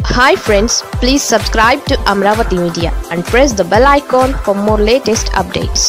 hi friends please subscribe to Amaravati media and press the bell icon for more latest updates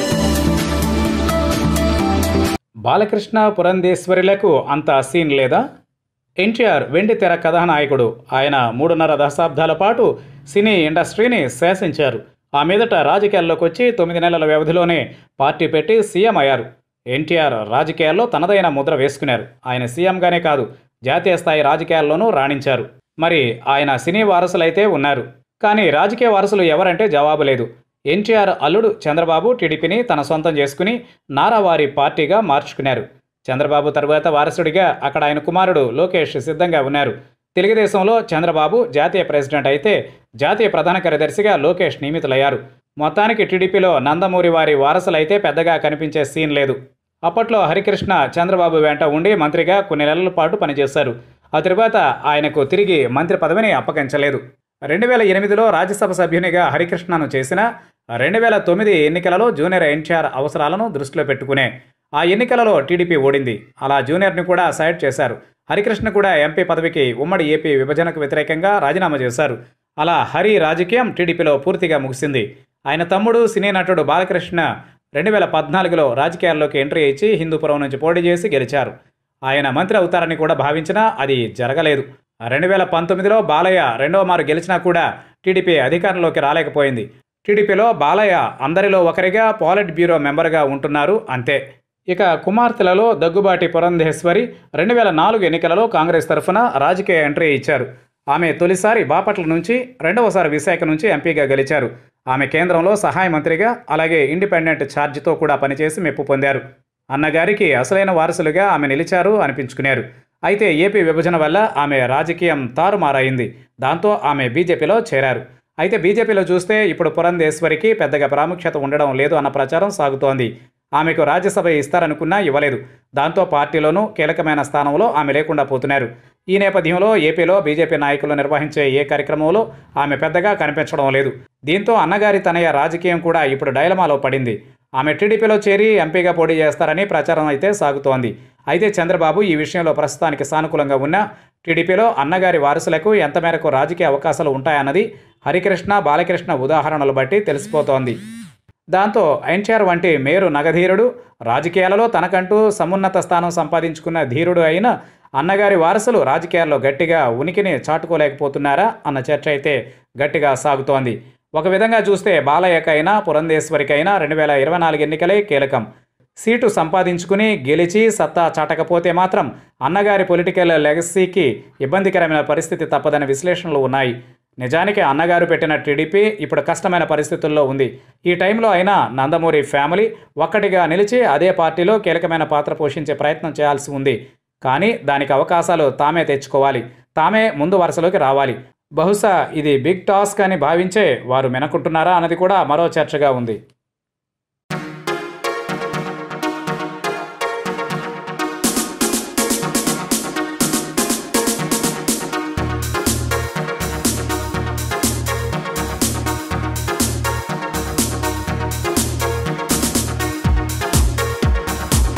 Balakrishna పురంధేశ్వరులకు అంత scene లేదా ఎన్టీఆర్ వెండి తెర కథానాయకుడు ఆయన మూడున్నర దశాబ్దాల పాటు సినీ ఇండస్ట్రీని శాసించారు ఆ మీదట రాజకీయాల్లోకి వచ్చి తొమ్మిది నెలల వ్యవధిలోనే పార్టీ పెట్టి సీఎం అయ్యారు ఎన్టీఆర్ రాజకీయాల్లో తనదైన ముద్ర వేసుకున్నారు ఆయన సీఎంగానే కాదు జాతీయ స్థాయి రాజకీయాల్లోనూ రాణించారు మరి ఆయన సినీ వారసులైతే ఉన్నారు కానీ రాజకీయ వారసులు ఎవరంటే జవాబు లేదు ఎన్టీఆర్ అల్లుడు చంద్రబాబు టీడీపీని తన సొంతం చేసుకుని నారావారి పార్టీగా మార్చుకున్నారు చంద్రబాబు తరువాత వారసుడిగా అక్కడ ఆయన కుమారుడు లోకేష్ సిద్ధంగా ఉన్నారు తెలుగుదేశంలో చంద్రబాబు జాతీయ ప్రెసిడెంట్ అయితే జాతీయ ప్రధాన కార్యదర్శిగా లోకేష్ నియమితులయ్యారు మొత్తానికి టీడీపీలో నందమూరి వారి వారసులైతే పెద్దగా కనిపించే సీన్ లేదు అప్పట్లో హరికృష్ణ చంద్రబాబు వెంట ఉండి మంత్రిగా కొన్ని నెలల పాటు పనిచేశారు ఆ తరువాత ఆయనకు తిరిగి మంత్రి పదవిని అప్పగించలేదు రెండు వేల ఎనిమిదిలో రాజ్యసభ సభ్యునిగా హరికృష్ణను చేసిన రెండు వేల తొమ్మిది ఎన్నికలలో జూనియర్ ఎన్టీఆర్ అవసరాలను దృష్టిలో పెట్టుకునే ఆ ఎన్నికలలో టీడీపీ ఓడింది అలా జూనియర్ని కూడా సైడ్ చేశారు హరికృష్ణ కూడా ఎంపీ పదవికి ఉమ్మడి ఏపీ విభజనకు వ్యతిరేకంగా రాజీనామా చేశారు అలా హరి రాజకీయం టీడీపీలో పూర్తిగా ముగిసింది ఆయన తమ్ముడు సినీ నటుడు బాలకృష్ణ రెండు వేల పద్నాలుగులో రాజకీయాల్లోకి ఎంట్రీ ఇచ్చి హిందూపురం నుంచి పోటీ చేసి గెలిచారు ఆయన మంత్రి అవుతారని కూడా భావించినా అది జరగలేదు రెండు వేల పంతొమ్మిదిలో బాలయ్య రెండవ మారు గెలిచినా కూడా టీడీపీ అధికారంలోకి రాలేకపోయింది టీడీపీలో బాలయ్య అందరిలో ఒకరిగా పాలిట్ బ్యూరో మెంబర్గా ఉంటున్నారు అంతే ఇక కుమార్తెలలో దగ్గుబాటి పురంధేశ్వరి రెండు వేల నాలుగు ఎన్నికలలో కాంగ్రెస్ తరఫున రాజకీయ ఎంట్రీ ఇచ్చారు ఆమె తొలిసారి బాపట్ల నుంచి రెండవసారి విశాఖ నుంచి ఎంపీగా గెలిచారు ఆమె కేంద్రంలో సహాయ మంత్రిగా అలాగే ఇండిపెండెంట్ ఛార్జితో కూడా పనిచేసి మెప్పు పొందారు అన్నగారికి అసలైన వారసులుగా ఆమె నిలిచారు అనిపించుకున్నారు అయితే ఏపీ విభజన వల్ల ఆమె రాజకీయం తారుమారైంది దాంతో ఆమె బీజేపీలో చేరారు అయితే బీజేపీలో చూస్తే ఇప్పుడు పురంధేశ్వరికి పెద్దగా ప్రాముఖ్యత ఉండడం లేదు అన్న ప్రచారం సాగుతోంది ఆమెకు రాజ్యసభ ఇస్తారనుకున్నా ఇవ్వలేదు దాంతో పార్టీలోనూ కీలకమైన స్థానంలో ఆమె లేకుండా పోతున్నారు ఈ నేపథ్యంలో ఏపీలో బీజేపీ నాయకులు నిర్వహించే ఏ కార్యక్రమంలో ఆమె పెద్దగా కనిపించడం లేదు దీంతో అన్నగారి తనయ రాజకీయం కూడా ఇప్పుడు డైలమాలో పడింది ఆమె టీడీపీలో చేరి ఎంపీగా పోటీ చేస్తారని ప్రచారం అయితే సాగుతోంది అయితే చంద్రబాబు ఈ విషయంలో ప్రస్తుతానికి సానుకూలంగా ఉన్న టీడీపీలో అన్నగారి వారసులకు ఎంత మేరకు రాజకీయ అవకాశాలు ఉంటాయన్నది హరికృష్ణ బాలకృష్ణ ఉదాహరణలు బట్టి తెలిసిపోతోంది దాంతో ఎన్టీఆర్ వంటి మేరు నగధీరుడు రాజకీయాలలో తనకంటూ సమున్నత స్థానం సంపాదించుకున్న ధీరుడు అయిన అన్నగారి వారసులు రాజకీయాల్లో గట్టిగా ఉనికిని చాటుకోలేకపోతున్నారా అన్న చర్చ అయితే గట్టిగా సాగుతోంది ఒక విధంగా చూస్తే బాలయ్యకైనా పురంధేశ్వరికైనా రెండు వేల ఇరవై నాలుగు ఎన్నికలే కీలకం సీటు సంపాదించుకుని గెలిచి సత్తా చాటకపోతే మాత్రం అన్నగారి పొలిటికల్ లెగసీకి ఇబ్బందికరమైన పరిస్థితి తప్పదనే విశ్లేషణలు ఉన్నాయి నిజానికి అన్నగారు పెట్టిన టీడీపీ ఇప్పుడు కష్టమైన పరిస్థితుల్లో ఉంది ఈ టైంలో అయినా నందమూరి ఫ్యామిలీ ఒక్కటిగా నిలిచి అదే పార్టీలో కీలకమైన పాత్ర పోషించే ప్రయత్నం చేయాల్సి ఉంది కానీ దానికి అవకాశాలు తామే తెచ్చుకోవాలి తామే ముందు వరుసలోకి రావాలి బహుశా ఇది బిగ్ టాస్క్ అని భావించే వారు మెనకుంటున్నారా అన్నది కూడా మరో చర్చగా ఉంది